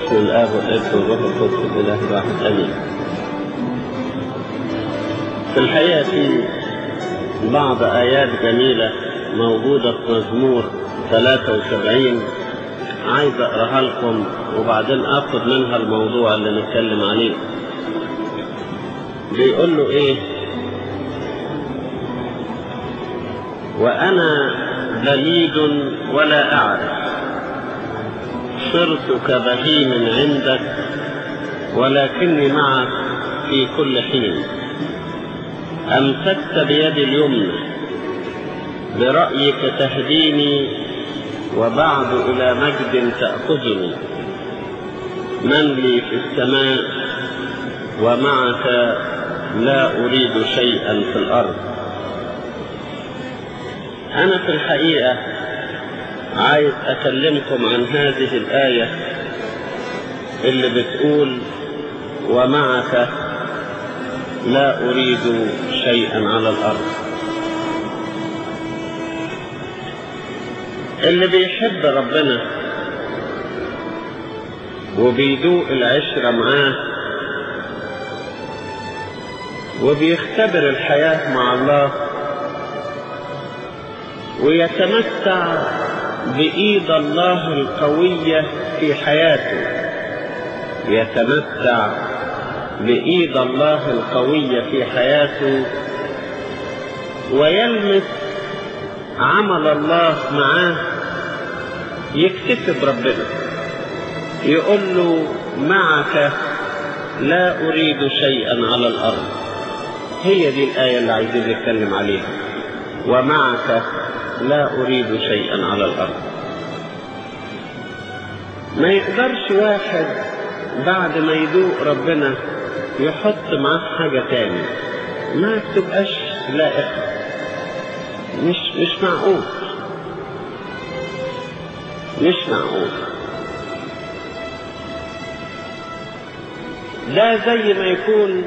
باسم الآب والابن والروح القدس الإله الواحد آمين. في الحقيقة في بعض آيات جميلة موجودة في مزمور 73 عايز أقراها لكم وبعدين آخد منها الموضوع اللي نتكلم عليه. بيقول له إيه؟ وأنا بليد ولا أعرف صرت كبهيم عندك ولكني معك في كل حين أمسكت بيدي اليمنى برأيك تهديني وبعد إلى مجد تأخذني من لي في السماء ومعك لا أريد شيئا في الأرض أنا في الحقيقة عايز أكلمكم عن هذه الآية اللي بتقول ومعك لا أريد شيئا على الأرض اللي بيحب ربنا وبيدوق العشرة معاه وبيختبر الحياة مع الله ويتمتع بإيد الله القوية في حياته يتمتع بإيد الله القوية في حياته ويلمس عمل الله معاه يكتسب ربنا يقول له معك لا أريد شيئا على الأرض هي دي الآية اللي عايزين نتكلم عليها ومعك لا أريد شيئا على الأرض ما يقدرش واحد بعد ما يدوق ربنا يحط معاه حاجة تاني ما تبقاش لائقة مش مش معقول مش معقول ده زي ما يكون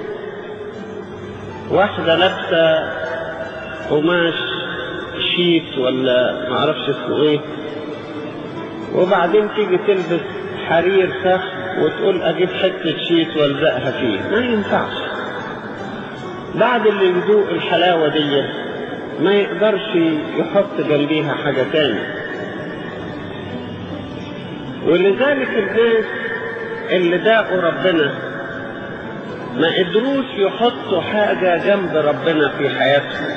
واحدة لابسة قماش شيت ولا معرفش اسمه ايه وبعدين تيجي تلبس حرير فخ وتقول اجيب حتة شيت والزقها فيه ما ينفعش بعد اللي يذوق الحلاوة دي ما يقدرش يحط جنبيها حاجة تاني ولذلك الناس اللي داقوا ربنا ما قدروش يحطوا حاجة جنب ربنا في حياتهم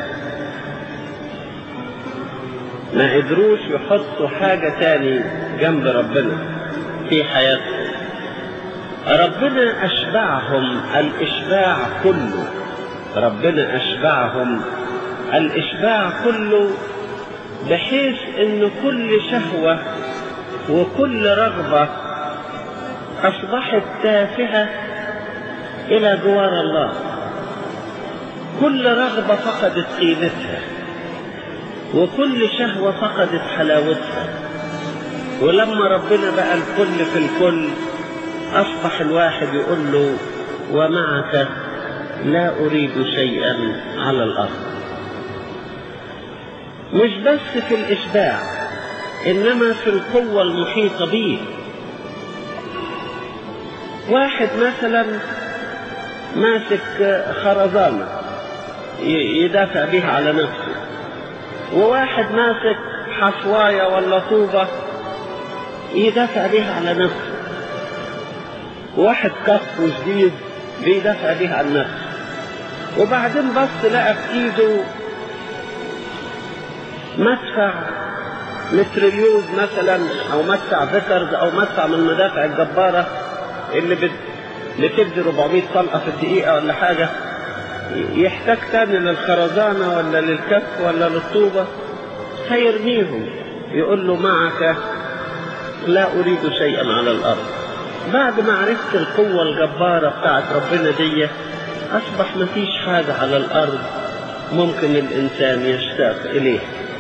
ما قدروش يحطوا حاجة تاني جنب ربنا في حياتهم ربنا أشبعهم الإشباع كله ربنا أشبعهم الإشباع كله بحيث إن كل شهوة وكل رغبة أصبحت تافهة إلى جوار الله كل رغبة فقدت قيمتها وكل شهوة فقدت حلاوتها ولما ربنا بقى الكل في الكل أصبح الواحد يقول له ومعك لا أريد شيئا على الأرض مش بس في الإشباع إنما في القوة المحيطة به واحد مثلا ماسك خرزانة يدافع بها على نفسه وواحد ماسك حصواية ولا طوبة يدافع بها على نفسه وواحد كف جديد بيدافع بها عن نفسه وبعدين بص لقى في ايده مدفع متريليوز مثلا او مدفع فيكرز او مدفع من المدافع الجبارة اللي بت... بتدي 400 طلقة في الدقيقة ولا حاجة يحتاج تاني للخرزانة ولا للكف ولا للطوبة فيرميهم يقول له معك لا أريد شيئا على الأرض بعد ما عرفت القوة الجبارة بتاعت ربنا دي أصبح مفيش حاجة على الأرض ممكن الإنسان يشتاق إليها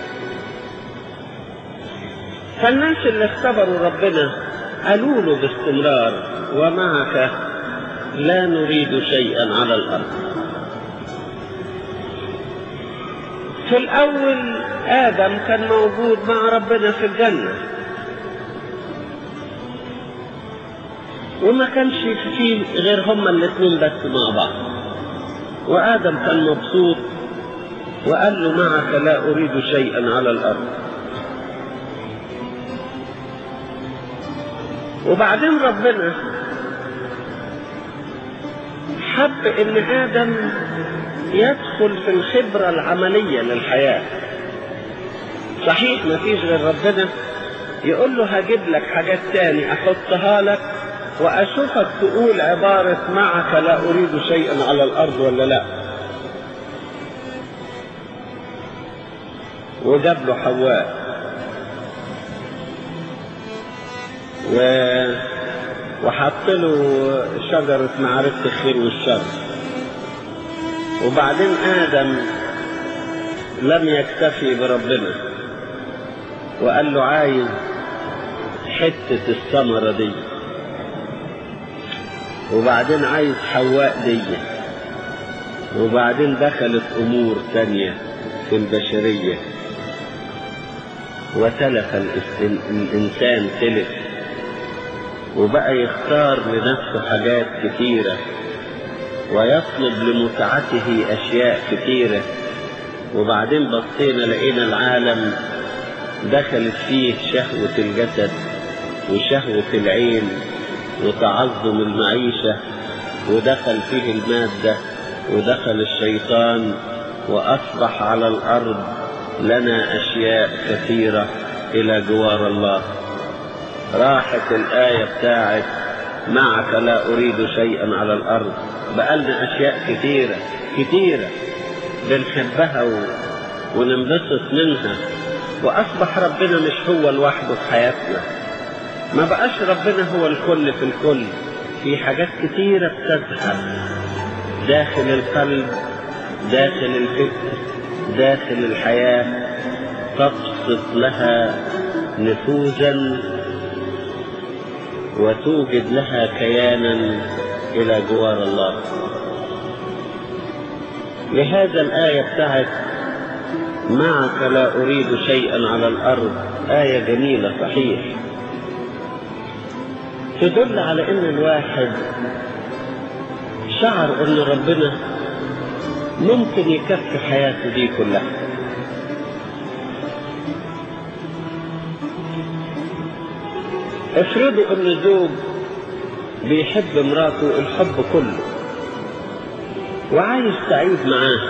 فالناس اللي اختبروا ربنا قالوا له باستمرار ومعك لا نريد شيئا على الأرض في الأول آدم كان موجود مع ربنا في الجنة وما كانش فيه غير هما الاثنين بس مع بعض وآدم كان مبسوط وقال له معك لا أريد شيئا على الأرض وبعدين ربنا حب ان ادم يدخل في الخبرة العملية للحياة صحيح ما فيش غير ربنا يقول له هجيب لك حاجات تاني احطها لك واشوفك تقول عبارة معك لا اريد شيئا على الارض ولا لا وجاب له حواء و... وحط له شجرة معرفة الخير والشر وبعدين آدم لم يكتفي بربنا وقال له عايز حتة الثمرة دي وبعدين عايز حواء دي وبعدين دخلت أمور تانية في البشرية وتلف الإنسان تلف وبقى يختار لنفسه حاجات كتيرة ويطلب لمتعته أشياء كتيرة وبعدين بصينا لقينا العالم دخلت فيه شهوة الجسد وشهوة العين وتعظم المعيشة ودخل فيه المادة ودخل الشيطان وأصبح على الأرض لنا أشياء كثيرة إلى جوار الله راحت الآية بتاعت معك لا أريد شيئا على الأرض بقالنا أشياء كثيرة كثيرة بنحبها و... وننبسط منها وأصبح ربنا مش هو لوحده في حياتنا ما بقاش ربنا هو الكل في الكل في حاجات كثيرة بتذهب داخل القلب داخل الفكر داخل الحياة تبسط لها نفوذا وتوجد لها كيانا إلى جوار الله لهذا الآية بتاعت معك لا أريد شيئا على الأرض آية جميلة صحيح تدل على أن الواحد شعر أن ربنا ممكن يكفي حياته دي كلها افرضوا ان زوج بيحب مراته الحب كله وعايز سعيد معاها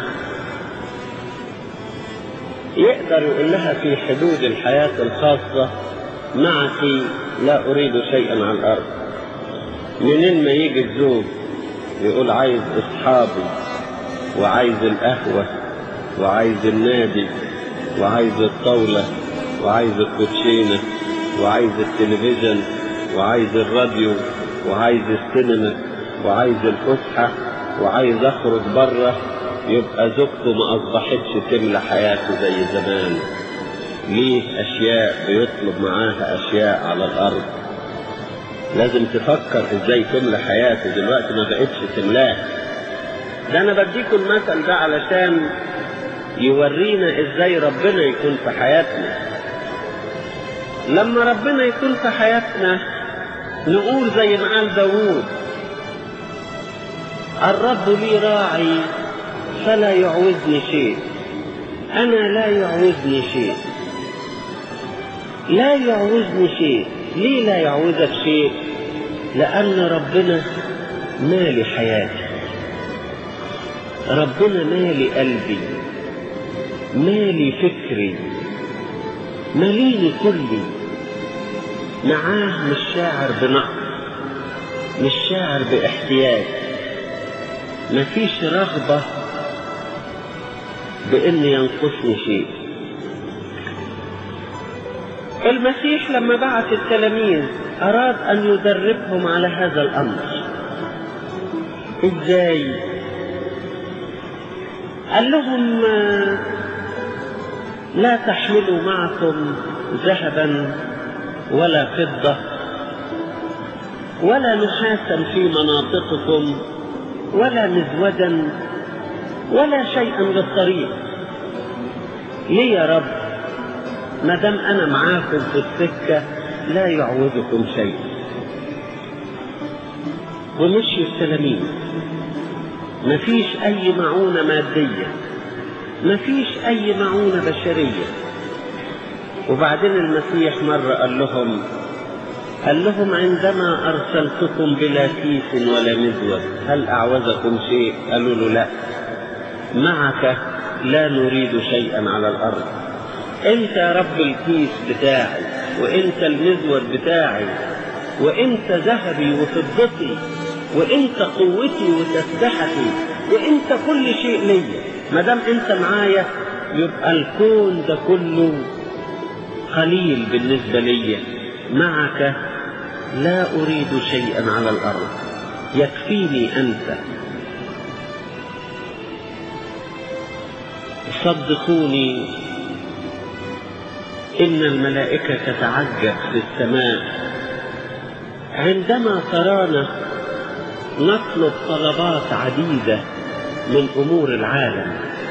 يقدر يقول لها في حدود الحياة الخاصة معك لا أريد شيئا على الأرض منين ما يجي الزوج يقول عايز أصحابي وعايز القهوة وعايز النادي وعايز الطاولة وعايز الكوتشينة وعايز التلفزيون وعايز الراديو وعايز السينما وعايز الفسحة وعايز اخرج بره يبقى زوجته ما اصبحتش تملى حياته زي زمان ليه اشياء بيطلب معاها اشياء على الارض لازم تفكر ازاي تملى حياته دلوقتي ما بقتش تملاه ده انا بديكم المثل ده علشان يورينا ازاي ربنا يكون في حياتنا لما ربنا يكون في حياتنا نقول زي ما قال داوود الرب لي راعي فلا يعوزني شيء أنا لا يعوزني شيء لا يعوزني شيء ليه لا يعوزك شيء لأن ربنا مالي حياتي ربنا مالي قلبي مالي فكري ماليني كلي معاه مش شاعر بنقص مش شاعر باحتياج مفيش رغبة بأن ينقصني شيء المسيح لما بعث التلاميذ أراد أن يدربهم على هذا الأمر إزاي؟ قال لهم لا تحملوا معكم ذهبا ولا فضة ولا نحاسا في مناطقكم ولا مزودا ولا شيئا للطريق ليه يا رب ما دام انا معاكم في السكه لا يعوزكم شيء ومشيوا التلاميذ مفيش أي معونة مادية مفيش أي معونة بشرية وبعدين المسيح مرة قال لهم قال لهم عندما أرسلتكم بلا كيس ولا مزود هل أعوزكم شيء قالوا له لا معك لا نريد شيئا على الأرض أنت يا رب الكيس بتاعي وأنت المزود بتاعي وأنت ذهبي وفضتي وأنت قوتي وتسبحتي وأنت كل شيء ليا ما دام أنت معايا يبقى الكون ده كله قليل بالنسبة لي معك لا أريد شيئا على الأرض يكفيني أنت صدقوني إن الملائكة تتعجب في السماء عندما ترانا نطلب طلبات عديدة من أمور العالم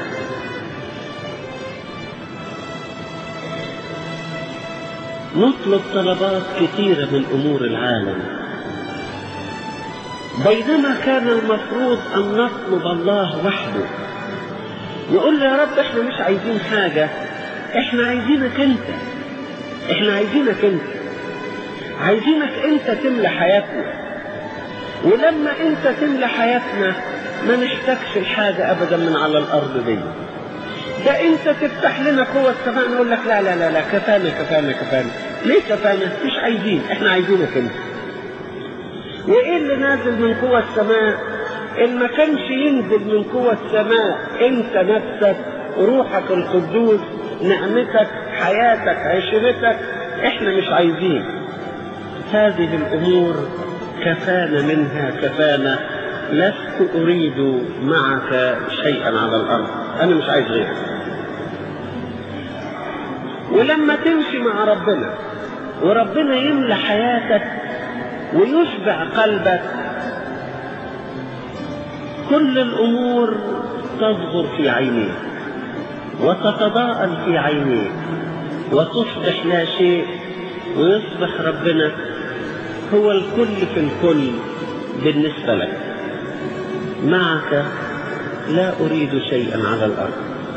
نطلب طلبات كثيرة من أمور العالم بينما كان المفروض أن نطلب الله وحده نقول له يا رب احنا مش عايزين حاجة احنا عايزينك انت احنا عايزينك انت عايزينك انت تملى حياتنا ولما انت تملى حياتنا ما نحتاجش الحاجة ابدا من على الارض دي ده انت تفتح لنا قوة السماء نقول لك لا لا لا لا كفانا كفانا كفانا ليه كفانا مش عايزين احنا عايزينك انت وايه اللي نازل من قوة السماء ان ما كانش ينزل من قوة السماء انت نفسك روحك القدوس نعمتك حياتك عشرتك احنا مش عايزين هذه الامور كفانا منها كفانا لست اريد معك شيئا على الارض انا مش عايز غيرك ولما تمشي مع ربنا وربنا يملى حياتك ويشبع قلبك كل الامور تصغر في عينيك وتتضاءل في عينيك وتصبح لا شيء ويصبح ربنا هو الكل في الكل بالنسبه لك معك لا اريد شيئا على الارض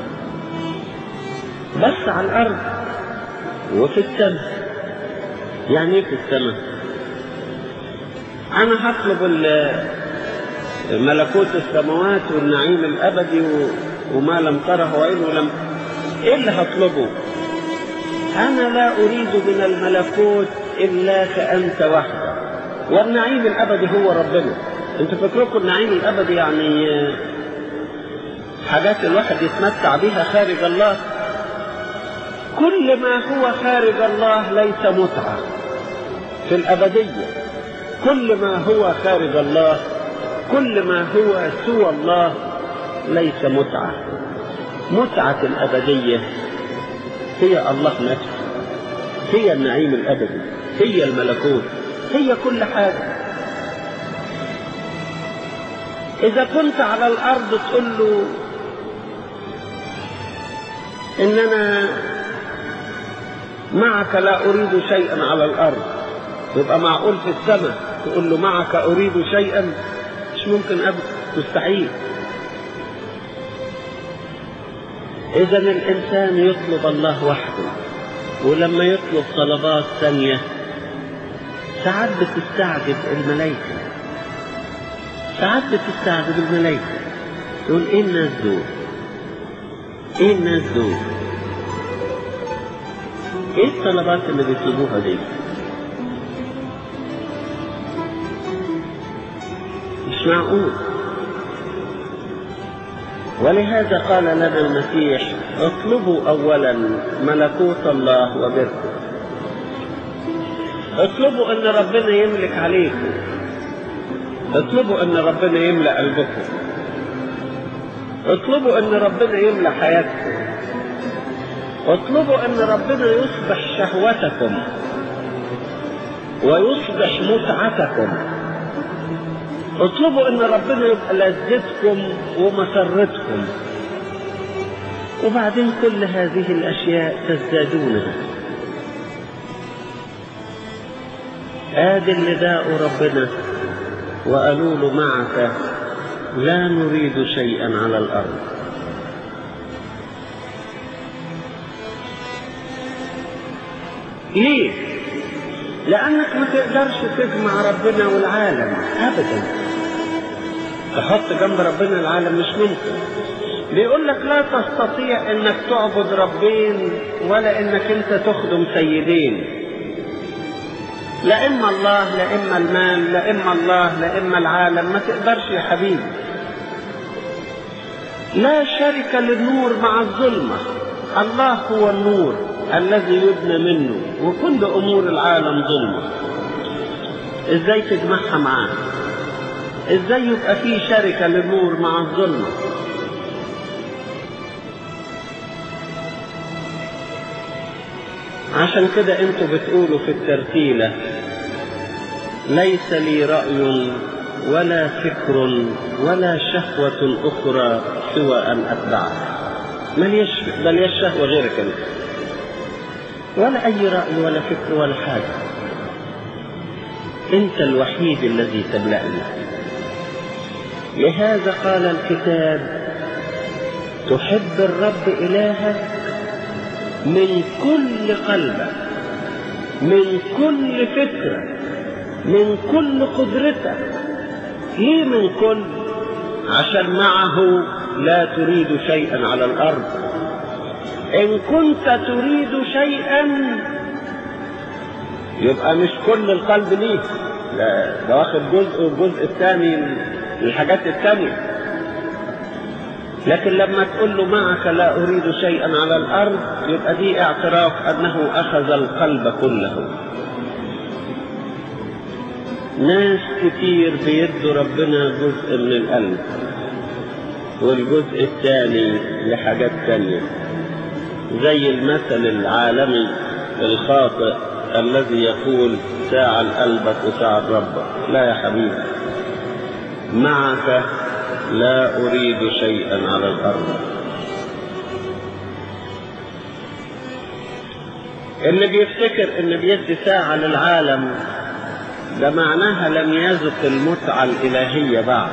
بس على الارض وفي السماء يعني ايه في السماء انا هطلب ملكوت السماوات والنعيم الابدي وما لم تره عين ولم ايه اللي هطلبه انا لا اريد من الملكوت الاك انت وحدك والنعيم الابدي هو ربنا انتوا فاكركم النعيم الابدي يعني حاجات الواحد يتمتع بها خارج الله كل ما هو خارج الله ليس متعه في الابديه كل ما هو خارج الله كل ما هو سوى الله ليس متعة متعة الأبدية هي الله نفسه هي النعيم الأبدي هي الملكوت هي كل حاجة إذا كنت على الأرض تقول له إن أنا معك لا أريد شيئا على الأرض يبقى معقول في السماء تقول له معك أريد شيئا مش ممكن أبدا مستحيل إذا الإنسان يطلب الله وحده ولما يطلب طلبات ثانية ساعات بتستعجب الملائكة ساعات بتستعجب الملائكة تقول إيه الناس دول؟ إيه الناس دول؟ إيه الطلبات اللي بيطلبوها دي؟ مش معقول ولهذا قال لنا المسيح اطلبوا اولا ملكوت الله وبره اطلبوا ان ربنا يملك عليكم اطلبوا ان ربنا يملا قلبكم اطلبوا ان ربنا يملا حياتكم اطلبوا ان ربنا يصبح شهوتكم ويصبح متعتكم اطلبوا ان ربنا يبقى لذتكم ومسرتكم وبعدين كل هذه الاشياء تزدادونها ادي اللي داء ربنا وقالوا له معك لا نريد شيئا على الأرض ليه؟ لأنك ما تقدرش تجمع ربنا والعالم أبدا تحط جنب ربنا العالم مش ممكن بيقول لك لا تستطيع انك تعبد ربين ولا انك انت تخدم سيدين لا اما الله لا اما المال لا اما الله لا اما العالم ما تقدرش يا حبيبي لا شركة للنور مع الظلمة الله هو النور الذي يبنى منه وكل امور العالم ظلمة ازاي تجمعها معاه ازاي يبقى في شركة للنور مع الظلمة عشان كده انتوا بتقولوا في الترتيلة ليس لي رأي ولا فكر ولا شهوة أخرى سوى أن أتبعك مليش مليش شهوة غيرك أنت ولا أي رأي ولا فكر ولا حاجة أنت الوحيد الذي تملأني لهذا قال الكتاب تحب الرب إلهك من كل قلبك من كل فكرة من كل قدرتك ليه من كل عشان معه لا تريد شيئا على الأرض إن كنت تريد شيئا يبقى مش كل القلب ليك لا ده واخد جزء والجزء الثاني الحاجات الثانية لكن لما تقول له معك لا أريد شيئا على الأرض يبقى دي اعتراف أنه أخذ القلب كله ناس كتير بيدوا ربنا جزء من القلب والجزء الثاني لحاجات تانية زي المثل العالمي الخاطئ الذي يقول ساعة لقلبك وساعة ربك لا يا حبيبي معك لا أريد شيئا على الأرض اللي بيفتكر ان بيدي ساعة للعالم ده معناها لم يذق المتعة الإلهية بعد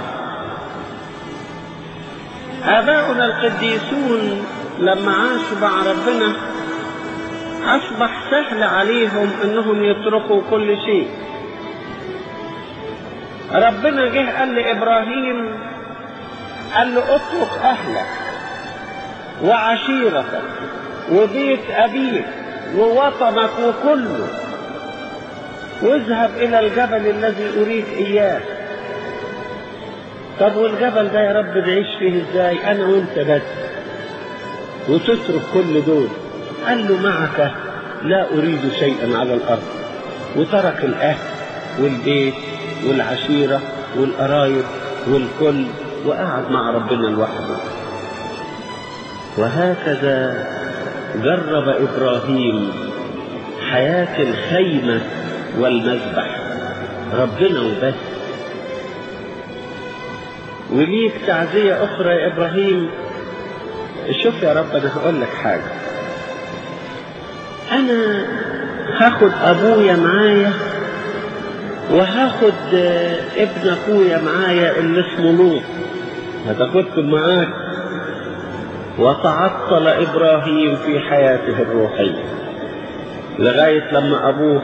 آباؤنا القديسون لما عاشوا مع ربنا أصبح سهل عليهم أنهم يتركوا كل شيء ربنا جه قال لإبراهيم قال له اترك أهلك وعشيرتك وبيت أبيك ووطنك وكله واذهب إلى الجبل الذي أريك إياه طب والجبل ده يا رب نعيش فيه ازاي أنا وأنت بس وتترك كل دول قال له معك لا أريد شيئا على الأرض وترك الأهل والبيت والعشيرة والقرايب والكل وقعد مع ربنا لوحده وهكذا جرب إبراهيم حياة الخيمة والمذبح ربنا وبس وليك تعزية أخرى يا إبراهيم شوف يا رب أنا هقول لك حاجة أنا هاخد أبويا معايا وهاخد ابن أخويا معايا اللي اسمه لوط هتاخدكم معاك وتعطل إبراهيم في حياته الروحية لغاية لما أبوه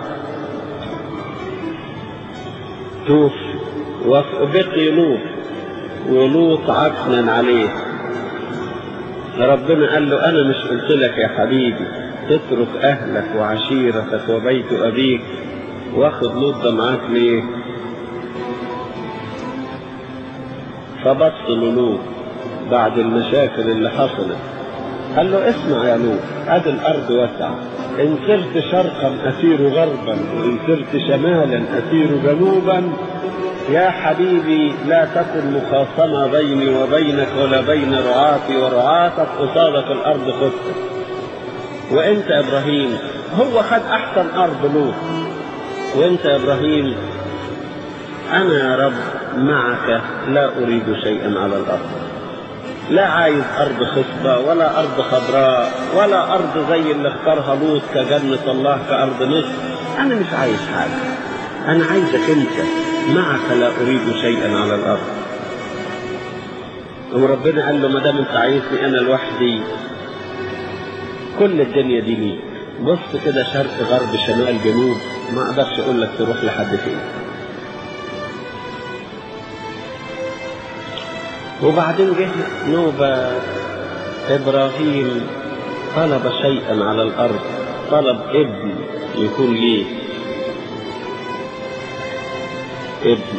توفي وبقي لوط ولوط عكنا عليه ربنا قال له أنا مش قلت لك يا حبيبي تترك أهلك وعشيرتك وبيت أبيك واخد لوط ده معاك ليه؟ فبص لوط بعد المشاكل اللي حصلت قال له اسمع يا لوط ادي الارض واسعه ان سرت شرقا اسير غربا وان سرت شمالا اسير جنوبا يا حبيبي لا تكن مخاصمة بيني وبينك ولا بين رعاتي ورعاتك قصادك الأرض خدتك وأنت يا إبراهيم هو خد أحسن أرض لوط وأنت يا إبراهيم أنا يا رب معك لا أريد شيئا على الأرض لا عايز أرض خصبة ولا أرض خضراء ولا أرض زي اللي اختارها لوط كجنة الله كأرض مصر أنا مش عايز حاجة انا عايزك انت معك لا اريد شيئا على الارض وربنا قال له ما دام انت عايزني انا لوحدي كل الدنيا دي ليك بص كده شرق غرب شمال جنوب ما اقدرش اقول لك تروح لحد فين وبعدين جه نوبة إبراهيم طلب شيئا على الأرض طلب ابن يكون ليه ابن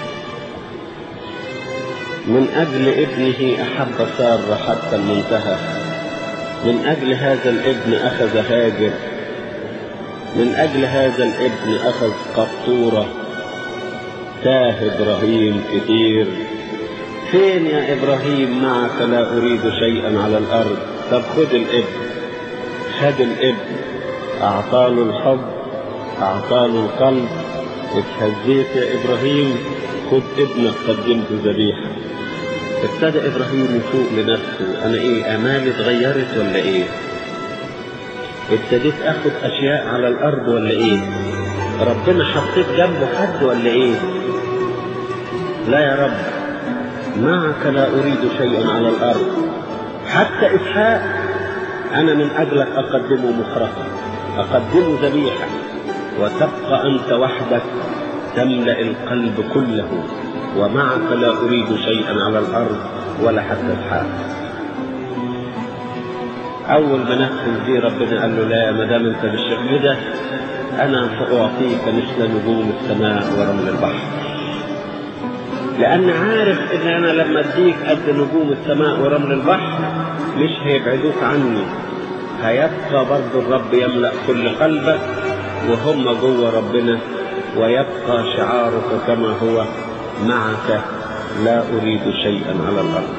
من أجل ابنه أحب سارة حتى المنتهى من أجل هذا الابن أخذ هاجر من أجل هذا الابن أخذ قطورة تاه إبراهيم كثير فين يا إبراهيم معك لا أريد شيئا على الأرض طب خد الابن خد الابن أعطاله الحب أعطاله القلب اتهزيت يا إبراهيم خد ابنك قدمته ذبيحة ابتدى إبراهيم يفوق لنفسه أنا إيه أمالي اتغيرت ولا إيه ابتديت أخد أشياء على الأرض ولا إيه ربنا حطيت جنبه حد ولا إيه لا يا رب معك لا أريد شيئا على الأرض حتى إسحاق أنا من أجلك أقدمه مخرقا أقدمه ذبيحة وتبقى أنت وحدك تملأ القلب كله ومعك لا أريد شيئا على الأرض ولا حتى إسحاق أول ما نفذ دي ربنا قال له لا ما دام أنت بالشكل ده أنا سأعطيك مثل نجوم السماء ورمل البحر لأن عارف إن أنا لما أديك قد نجوم السماء ورمل البحر مش هيبعدوك عني هيبقى برضه الرب يملأ كل قلبك وهم جوه ربنا ويبقى شعارك كما هو معك لا أريد شيئا على الأرض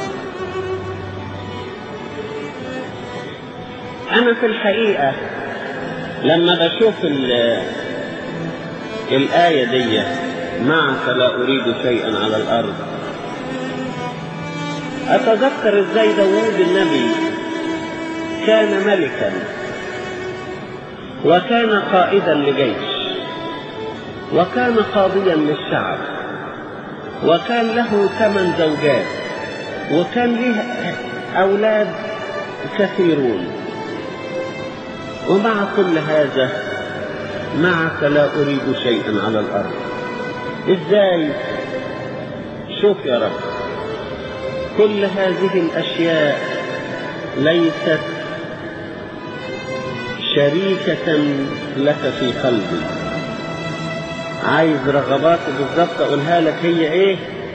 أنا في الحقيقة لما بشوف الآية دي معك لا أريد شيئا على الأرض أتذكر إزاي داوود النبي كان ملكا وكان قائدا لجيش وكان قاضيا للشعب وكان له ثمان زوجات وكان له أولاد كثيرون ومع كل هذا معك لا أريد شيئا على الأرض إزاي شوف يا رب كل هذه الأشياء ليست شريكة لك في قلبي عايز رغبات بالظبط أقولها لك هي إيه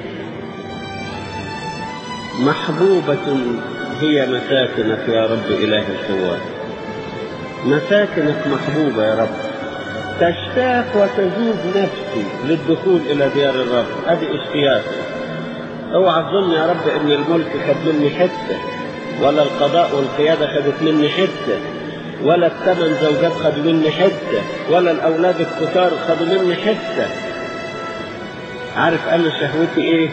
محبوبة هي مساكنك يا رب إله القوات مساكنك محبوبة يا رب تشتاق وتذوب نفسي للدخول إلى ديار الرب أدي اشتياقي اوعى تظن يا رب ان الملك خد مني حته ولا القضاء والقياده خدت مني حته ولا الثمان زوجات خدوا مني حته ولا الاولاد الكتار خدوا مني حته عارف انا شهوتي ايه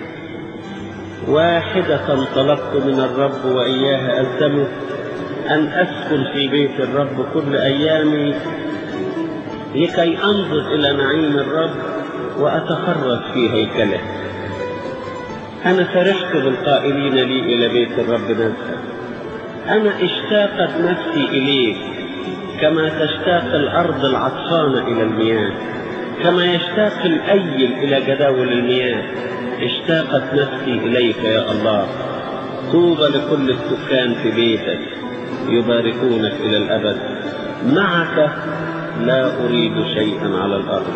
واحدة طلبت من الرب وإياها ألزمه أن أسكن في بيت الرب كل أيامي لكي أنظر إلى نعيم الرب وأتفرج في هيكله أنا فرحت بالقائلين لي إلى بيت الرب نذهب أنا اشتاقت نفسي إليك كما تشتاق الأرض العطشانة إلى المياه كما يشتاق الأيل إلى جداول المياه اشتاقت نفسي إليك يا الله طوبى لكل السكان في بيتك يباركونك إلى الأبد معك لا أريد شيئا على الأرض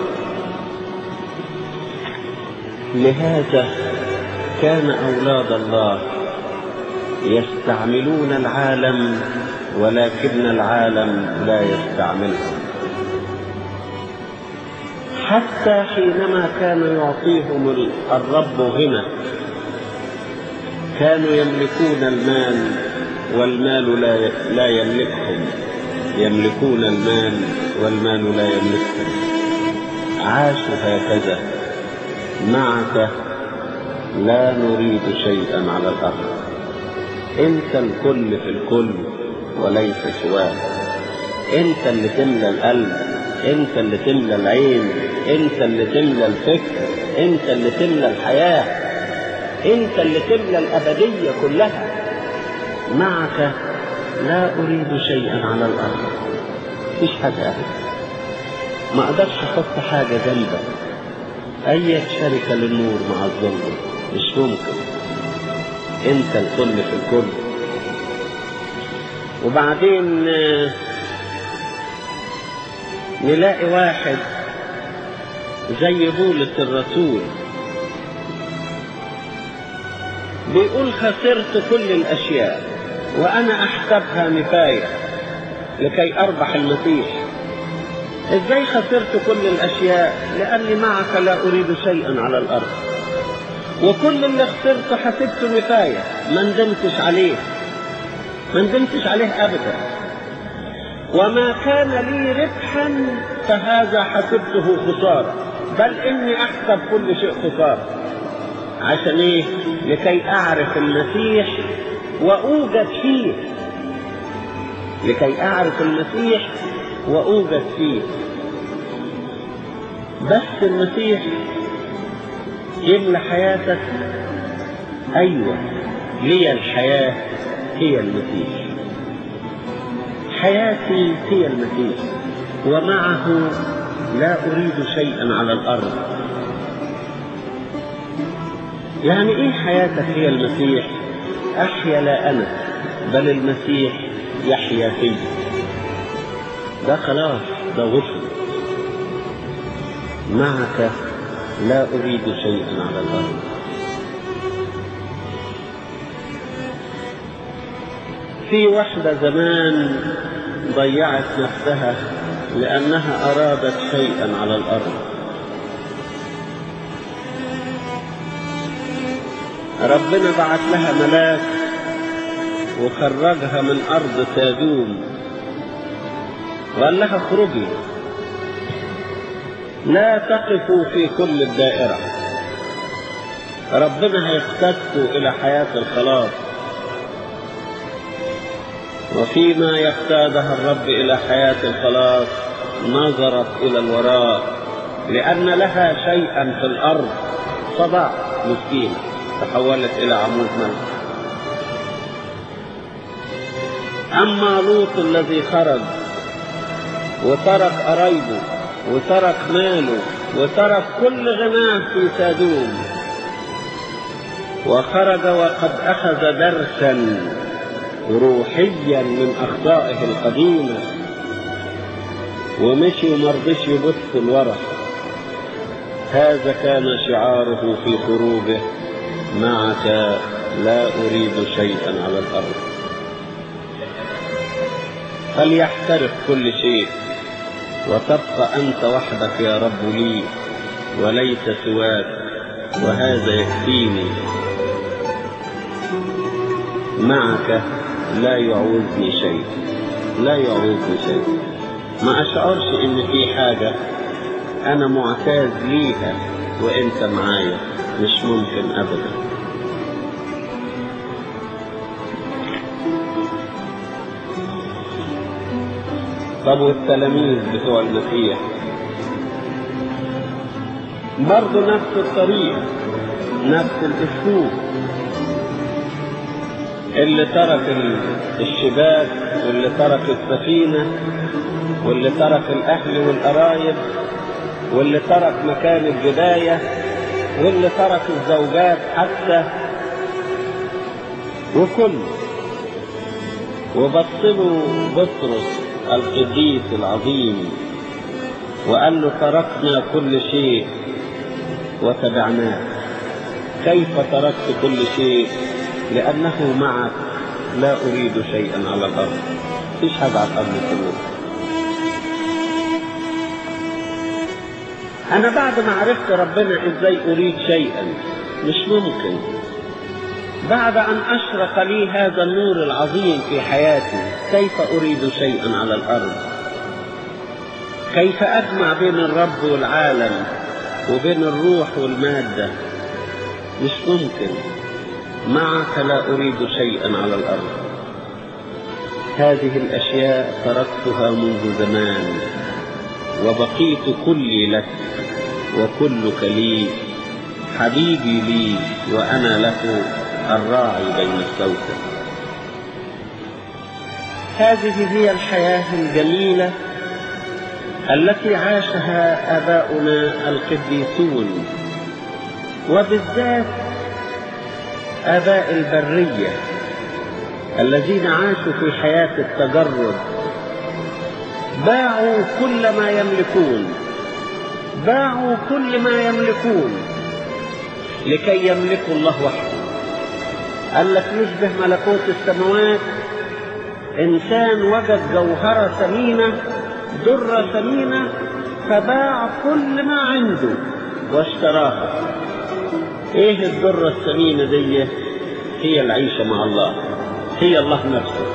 لهذا كان أولاد الله يستعملون العالم ولكن العالم لا يستعملهم حتى حينما كان يعطيهم الرب غنى كانوا يملكون المال والمال لا لا يملكهم يملكون المال والمال لا يملكهم عاشوا هكذا معك لا نريد شيئا على الارض انت الكل في الكل وليس سواه انت اللي تملى القلب انت اللي تملى العين انت اللي تملى الفكر انت اللي تملى الحياة انت اللي تملى الابدية كلها معك لا اريد شيئا على الارض مفيش حاجة أبدا ما اقدرش احط حاجة جنبك اي شركة للنور مع الظلم مش ممكن انت الكل في الكل وبعدين نلاقي واحد زي بولس الرسول بيقول خسرت كل الاشياء وانا احسبها نفايه لكي اربح المسيح ازاي خسرت كل الاشياء لاني معك لا اريد شيئا على الارض وكل اللي خسرته حسبته نفايه ما ندمتش عليه ما ندمتش عليه ابدا وما كان لي ربحا فهذا حسبته خساره بل اني احسب كل شيء خساره عشان ايه لكي اعرف المسيح واوجد فيه لكي اعرف المسيح واوجد فيه بس المسيح يملى حياتك ايوه لي الحياه هي المسيح حياتي هي المسيح ومعه لا اريد شيئا على الارض يعني ايه حياتك هي المسيح احيا لا انا بل المسيح يحيا في ده خلاص ده وصل معك لا اريد شيئا على الارض في واحدة زمان ضيعت نفسها لأنها أرادت شيئا على الأرض ربنا بعت لها ملاك وخرجها من أرض سادوم وقال لها اخرجي لا تقفوا في كل الدائرة ربنا هيقتدكوا إلى حياة الخلاص وفيما يقتادها الرب إلى حياة الخلاص نظرت إلى الوراء لأن لها شيئا في الأرض فضاع مسكينة تحولت إلى عمود ملك أما لوط الذي خرج وترك قرايبه وترك ماله وترك كل غناه في سادوم وخرج وقد أخذ درسا روحيا من أخطائه القديمة ومشي ومرضش يبص الورع هذا كان شعاره في خروجه معك لا أريد شيئا على الأرض فليحترق كل شيء وتبقى أنت وحدك يا رب لي وليس سواك وهذا يكفيني معك لا يعوزني شيء لا يعوزني شيء ما أشعرش إن في حاجة أنا معتاز ليها وأنت معايا مش ممكن أبدا طب والتلاميذ بتوع المسيح برضه نفس الطريقة نفس الأسلوب اللي ترك الشباك واللي ترك السفينة واللي ترك الأهل والقرايب واللي ترك مكان الجباية واللي ترك الزوجات حتى وكل وبصله بطرس القديس العظيم وقال له تركنا كل شيء وتبعناه كيف تركت كل شيء لأنه معك لا أريد شيئا على الأرض فيش حاجة على الأرض كله أنا بعد ما عرفت ربنا إزاي أريد شيئا مش ممكن بعد أن أشرق لي هذا النور العظيم في حياتي كيف أريد شيئا على الأرض كيف أجمع بين الرب والعالم وبين الروح والمادة مش ممكن معك لا أريد شيئا على الأرض هذه الأشياء تركتها منذ زمان وبقيت كلي لك وكلك لي حبيبي لي وأنا له الراعي بين السوسة هذه هي الحياة الجميلة التي عاشها آباؤنا القديسون وبالذات آباء البرية الذين عاشوا في حياة التجرد باعوا كل ما يملكون باعوا كل ما يملكون لكي يملكوا الله وحده قال لك يشبه ملكوت السماوات إنسان وجد جوهرة ثمينة درة ثمينة فباع كل ما عنده واشتراها ايه الدرة الثمينة دي هي العيشة مع الله هي الله نفسه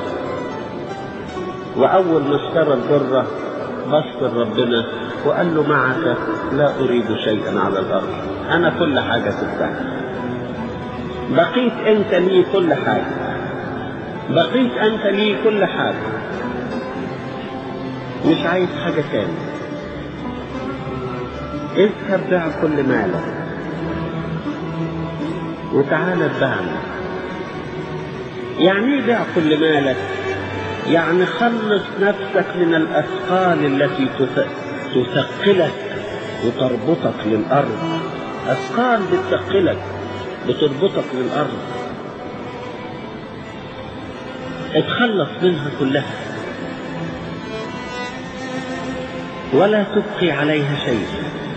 وأول ما اشترى الدرة بص لربنا وقال له معك لا أريد شيئا على الأرض أنا كل حاجة تفتح بقيت أنت لي كل حاجة بقيت أنت لي كل حاجة مش عايز حاجة تاني اذهب بيع كل مالك وتعالى اتبعني يعني ايه بيع كل مالك يعني خلص نفسك من الأثقال التي تثقلك وتربطك للأرض أثقال بتثقلك بتربطك للأرض اتخلص منها كلها ولا تبقي عليها شيء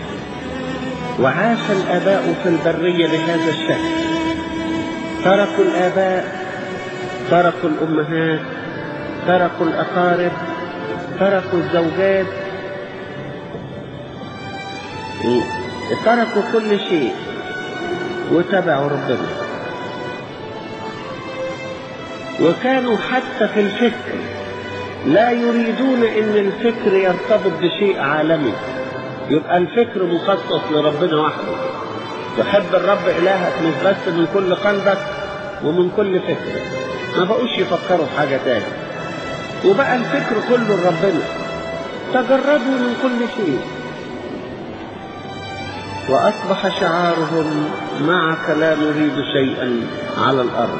وعاش الآباء في البرية بهذا الشكل تركوا الآباء تركوا الأمهات تركوا الأقارب تركوا الزوجات تركوا كل شيء وتبعوا ربنا وكانوا حتى في الفكر لا يريدون ان الفكر يرتبط بشيء عالمي يبقى الفكر مخصص لربنا وحده تحب الرب الهك مش بس من كل قلبك ومن كل فكرك ما بقوش يفكروا في حاجه تاني وبقى الفكر كله لربنا تجردوا من كل شيء واصبح شعارهم معك لا نريد شيئا على الارض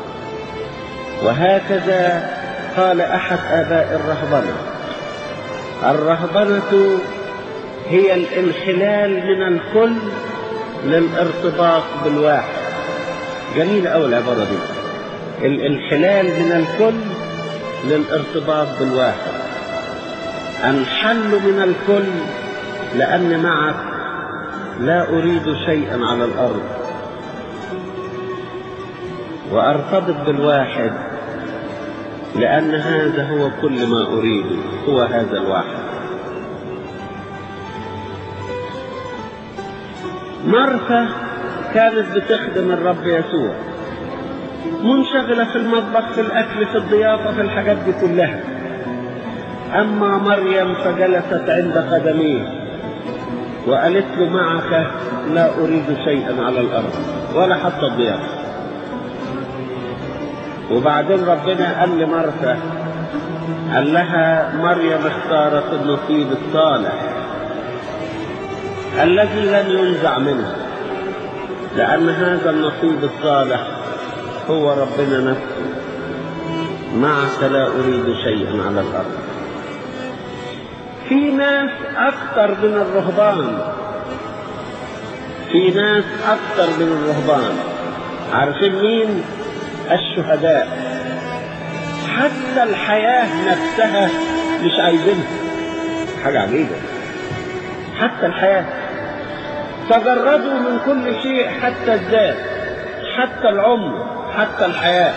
وهكذا قال احد اباء الرهبنه الرهبنه هي الانحلال من الكل للارتباط بالواحد جميل قوي العباره دي الانحلال من الكل للارتباط بالواحد انحل من الكل لان معك لا اريد شيئا على الارض وارتبط بالواحد لان هذا هو كل ما اريد هو هذا الواحد مرثا كانت بتخدم الرب يسوع منشغلة في المطبخ في الأكل في الضيافة في الحاجات دي كلها أما مريم فجلست عند قدميه وقالت له معك لا أريد شيئا على الأرض ولا حتى الضيافة وبعدين ربنا قال لمرثا قال لها مريم اختارت النصيب الصالح الذي لن ينزع منه لأن هذا النصيب الصالح هو ربنا نفسه معك لا أريد شيئا على الأرض في ناس أكثر من الرهبان في ناس أكثر من الرهبان عارفين مين الشهداء حتى الحياة نفسها مش عايزينها حاجة عجيبة حتى الحياة تجردوا من كل شيء حتى الذات حتى العمر حتى الحياة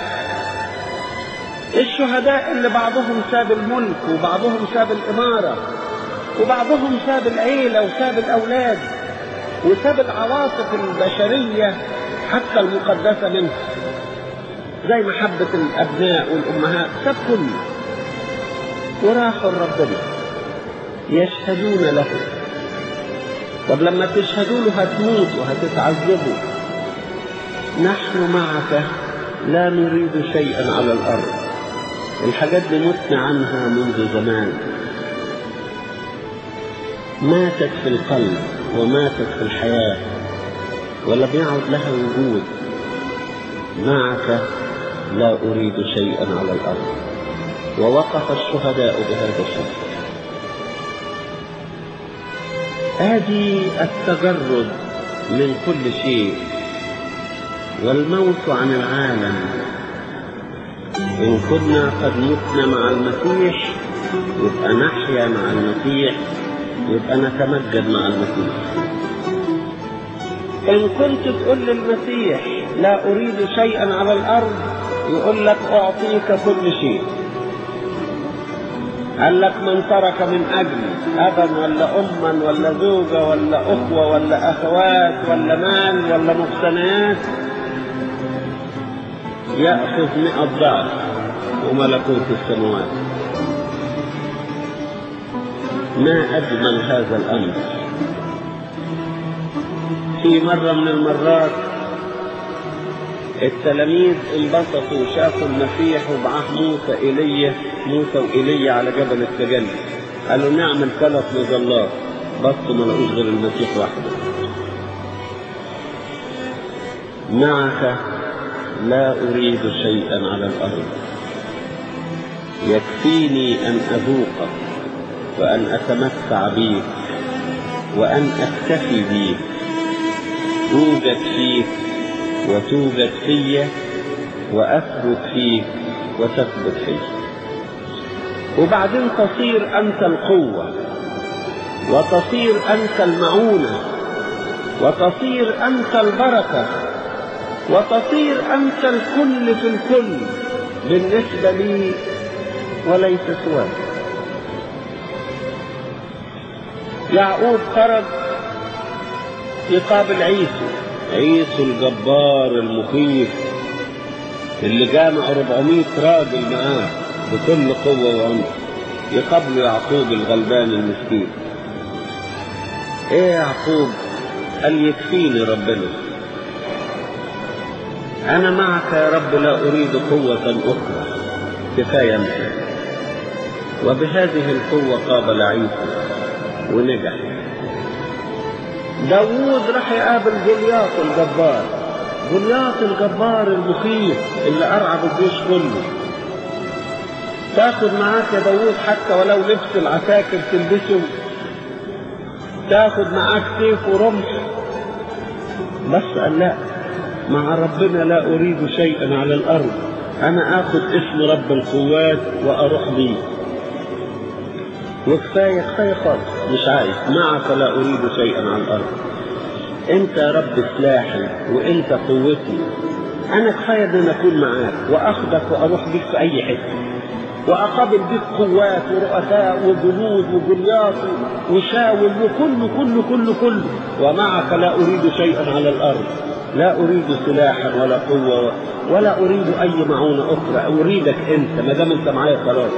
الشهداء اللي بعضهم ساب الملك وبعضهم ساب الإمارة وبعضهم ساب العيلة وساب الأولاد وساب العواطف البشرية حتى المقدسة منه زي محبة الأبناء والأمهات ساب كله وراحوا لربنا يشهدون له طب لما تشهدوا له هتموتوا هتتعذبوا نحن معك لا نريد شيئا على الأرض الحاجات دي متنا عنها منذ زمان ماتت في القلب وماتت في الحياة ولم يعد لها وجود معك لا أريد شيئا على الأرض ووقف الشهداء بهذا الشيء هذه التجرد من كل شيء والموت عن العالم إن كنا قد متنا مع المسيح يبقى نحيا مع المسيح يبقى نتمجد مع المسيح إن كنت تقول للمسيح لا أريد شيئا على الأرض يقول لك أعطيك كل شيء قال لك من ترك من أجلي أبا ولا أما ولا زوجة ولا أخوة ولا أخوات ولا مال ولا مقتنيات يأخذ مئة ضعف وملكوت السماوات ما أجمل هذا الأمر في مرة من المرات التلاميذ انبسطوا شافوا المسيح وبعاه موسى ايليا موسى وايليا على جبل التجلي قالوا نعمل ثلاث مظلات بصوا ما لقوش غير المسيح وحده معك لا اريد شيئا على الارض يكفيني ان اذوقك وان اتمتع بيك وان اكتفي بيك اوجد فيك وتوجد في وأثبت فيك وتثبت فيك وبعدين تصير أنت القوة وتصير أنت المعونة وتصير أنت البركة وتصير أنت الكل في الكل بالنسبة لي وليس سواك يعقوب خرج يقابل عيسو عيسو الجبار المخيف اللي جامع 400 راجل معاه بكل قوة وعنف يقابل يعقوب الغلبان المسكين ايه يا يعقوب قال يكفيني ربنا انا معك يا رب لا اريد قوة اخرى كفاية انت وبهذه القوة قابل عيسو ونجح داوود راح يقابل جولياط الجبار جولياط الجبار المخيف اللي أرعب الجيش كله تاخد معاك يا داوود حتى ولو لبس العساكر تلبسه تاخد معاك سيف ورمح بس قال لا مع ربنا لا أريد شيئا على الأرض أنا آخذ اسم رب القوات وأروح بيه وكفاية كفاية خالص مش عايز معك لا أريد شيئا على الأرض أنت يا رب سلاحي وأنت قوتي أنا كفاية إن أنا أكون معاك وأخدك وأروح بيك في أي حتة وأقابل بيك قوات ورؤساء وجنود وجليات وشاول وكل كل كل كل ومعك لا أريد شيئا على الأرض لا أريد سلاحا ولا قوة ولا أريد أي معونة أخرى أريدك أنت ما دام أنت معايا خلاص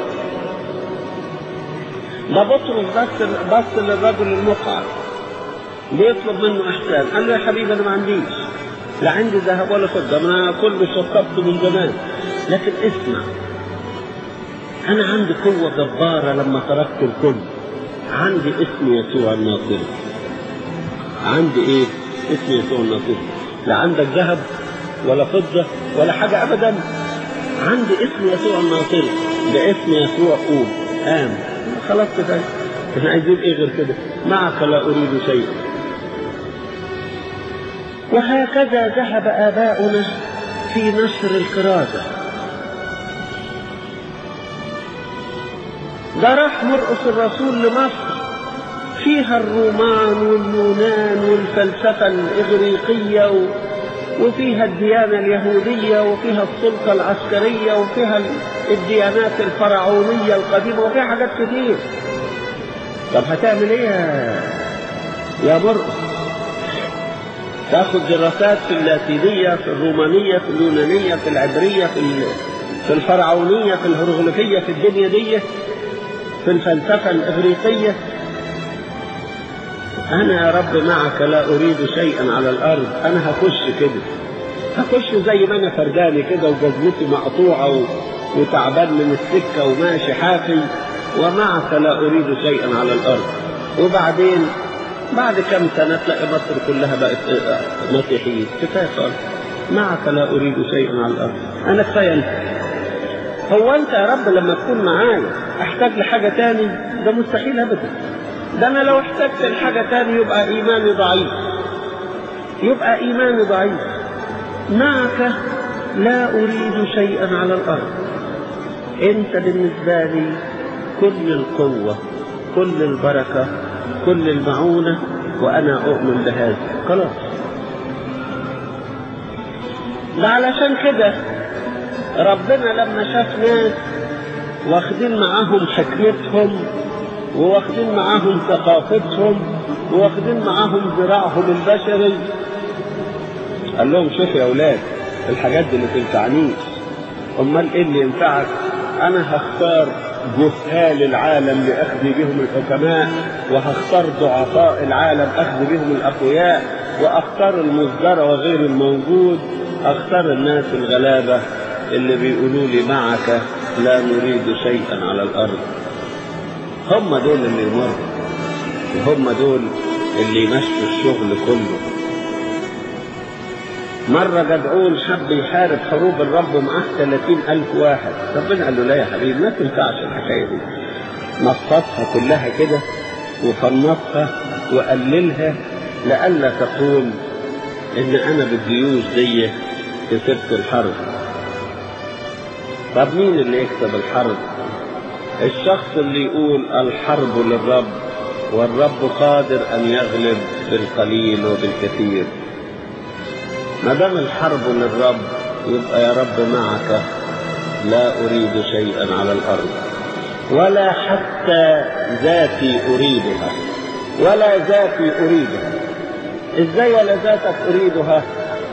ده بطرس بس بص للرجل المقعد بيطلب منه احسان قال له يا حبيبي انا ما عنديش لا عندي ذهب ولا فضه انا كل شطبته من زمان لكن اسمع انا عندي قوه جباره لما تركت الكل عندي اسم يسوع الناصري عندي ايه اسم يسوع الناصري لا عندك ذهب ولا فضه ولا حاجه ابدا عندي اسم يسوع الناصري باسم يسوع قوم قام خلاص كفايه احنا عايزين ايه غير كده معك لا اريد شيء وهكذا ذهب اباؤنا في نشر الكرازه ده راح مرقس الرسول لمصر فيها الرومان واليونان والفلسفه الاغريقيه و... وفيها الديانه اليهوديه وفيها السلطه العسكريه وفيها الديانات الفرعونيه القديمه وفيها حاجات كتير طب هتعمل ايه يا يا مرقس تاخد دراسات في اللاتينيه في الرومانيه في اليونانيه في العبريه في في الفرعونيه في الهيروغليفيه في الدنيا دي في الفلسفه الاغريقيه انا يا رب معك لا اريد شيئا على الارض انا هخش كده هخش زي ما انا فرداني كده وجزمتي مقطوعه و... وتعبان من السكه وماشي حافي ومعك لا اريد شيئا على الارض وبعدين بعد كم سنة تلاقي مصر كلها بقت مسيحيين كفاية خالص معك لا أريد شيئا على الأرض أنا كفاية أنت هو أنت يا رب لما تكون معايا أحتاج لحاجة تاني ده مستحيل أبدا ده أنا لو احتجت لحاجة تاني يبقى إيماني ضعيف يبقى إيماني ضعيف معك لا أريد شيئا على الأرض أنت بالنسبة لي كل القوة كل البركة كل المعونة وأنا أؤمن بهذا خلاص ده علشان كده ربنا لما شاف ناس واخدين معاهم حكمتهم وواخدين معاهم ثقافتهم وواخدين معاهم ذراعهم البشري قال لهم شوف يا اولاد الحاجات دي ما تنفعنيش امال ايه اللي ينفعك انا هختار جهال العالم لاخذ بهم الحكماء وهختار ضعفاء العالم اخذ بهم الاقوياء واختار المصدر وغير الموجود اختار الناس الغلابه اللي بيقولوا لي معك لا نريد شيئا على الارض هم دول اللي يمروا وهم دول اللي يمشوا الشغل كله مرة جدعون حب يحارب حروب الرب ومعاه 30 ألف واحد ربنا قال له لا يا حبيبي ما تنفعش الحكاية دي نصصها كلها كده وفنصها وقللها لئلا تقول إن أنا بالجيوش دي كسبت الحرب طب مين اللي يكسب الحرب الشخص اللي يقول الحرب للرب والرب قادر أن يغلب بالقليل وبالكثير ما دام الحرب للرب يبقى يا رب معك لا أريد شيئا على الأرض ولا حتى ذاتي أريدها ولا ذاتي أريدها إزاي ولا ذاتك أريدها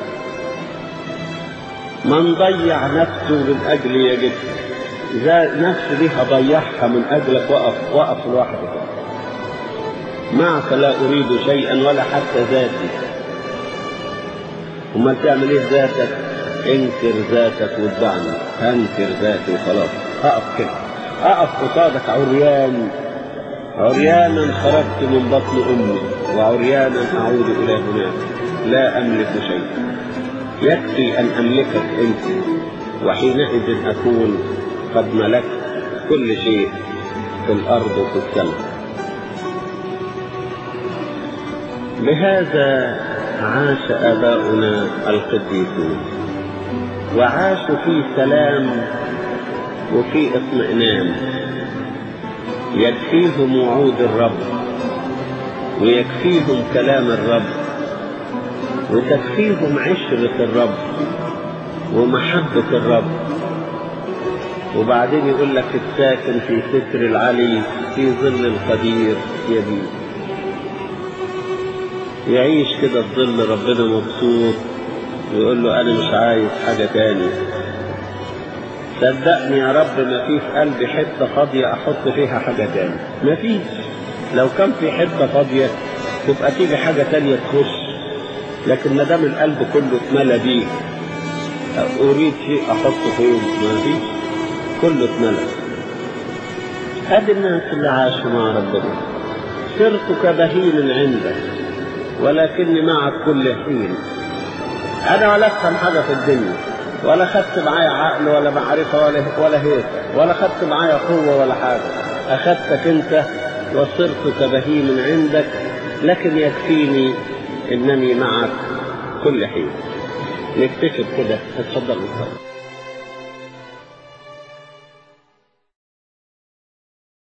من ضيع نفسه من أجل يجدها نفسي دي هضيعها من أجلك وقف وقف لوحدك معك لا أريد شيئا ولا حتى ذاتي امال تعمل ايه ذاتك انكر ذاتك واتبعني هنكر ذاتي وخلاص اقف كده اقف قصادك عريان عريانا خرجت من بطن امي وعريانا اعود الى هناك لا املك شيئا يكفي ان املكك انت وحينئذ اكون قد ملكت كل شيء في الارض وفي السماء بهذا عاش آباؤنا القديسون وعاشوا في سلام وفي اطمئنان يكفيهم وعود الرب ويكفيهم كلام الرب وتكفيهم عشرة الرب ومحبة الرب وبعدين يقول لك الساكن في ستر العلي في ظل القدير يبيت يعيش كده في ظل ربنا مبسوط ويقول له انا مش عايز حاجه تاني صدقني يا رب ما في في قلبي حته فاضيه احط فيها حاجه تاني ما فيش لو كان في حته فاضيه تبقى تيجي حاجه تانيه تخش لكن ما دام القلب كله اتملى بيك اريد شيء احطه فين ما فيش كله اتملى ادي الناس اللي عاشوا مع ربنا صرت كبهيم عندك ولكني معك كل حين انا ولا افهم حاجه في الدنيا ولا خدت معايا عقل ولا معرفه ولا ولا هيك ولا خدت معايا قوه ولا حاجه اخذتك انت وصرت كبهيم عندك لكن يكفيني انني معك كل حين نكتشف كده اتفضل اتفضل